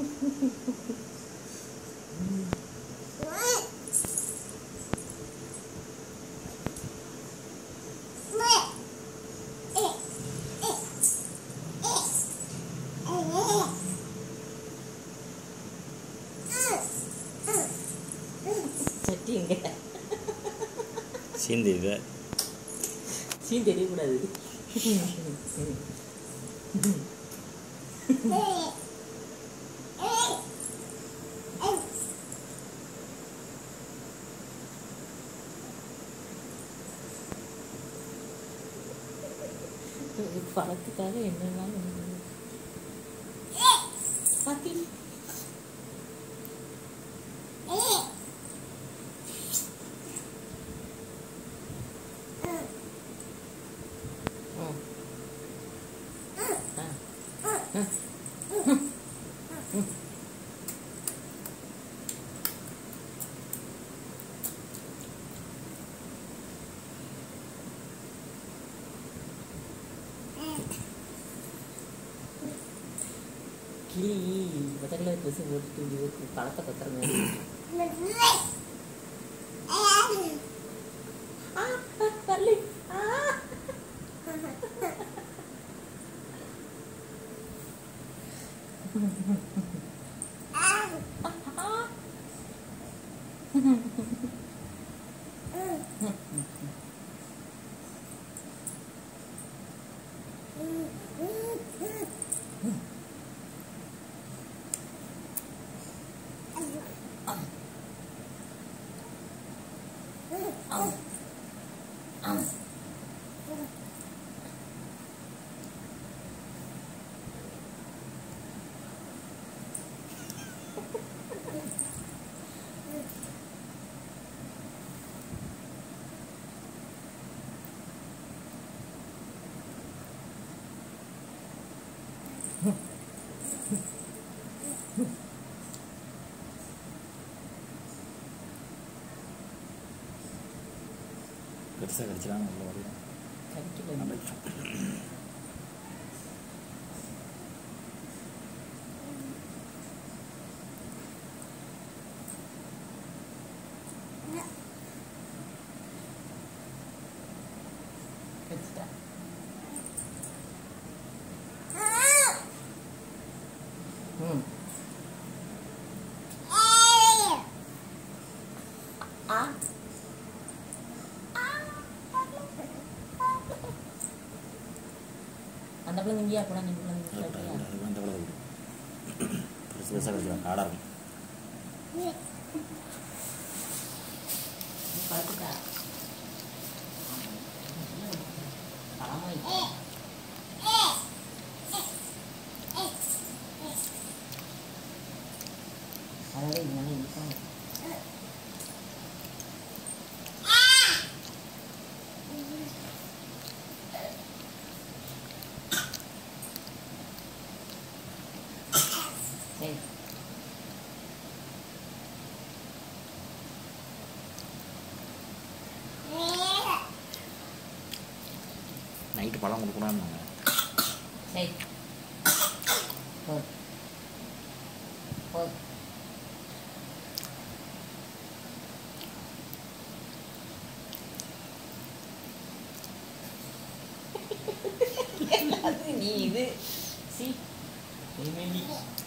சட்டி எங்க சீந்திருக்க சீன் தெரியக்கூடாது பணத்துக்காக என்னெல்லாம் பாத்தி ம். ஆ. கிளி பத்தக்கில் ட்ரெஸ் போட்டுட்டு இப்படி பழத்தை பத்திர மாதிரி ஆ, ஆ, வரலை. ஆ. பெருசாக கடிச்சிடாம உள்ள வரையும் கடிக்கல கடிச்சிட்டா ம் ஆ அந்த பிள்ளை இங்கேயா கூட நீ பிள்ளை இங்கே சொல்றியா அந்த கூட பெருசு பெருசாக கடிச்சிடும் காடாக இருக்கும் நீ பார்த்துட்டா பழமாய் அதாவது இதனால இருக்கும் சரி நைட்டு பழம் கொடுக்கணும்னு சரி போதும் போதும் அது நீ இது சி நீ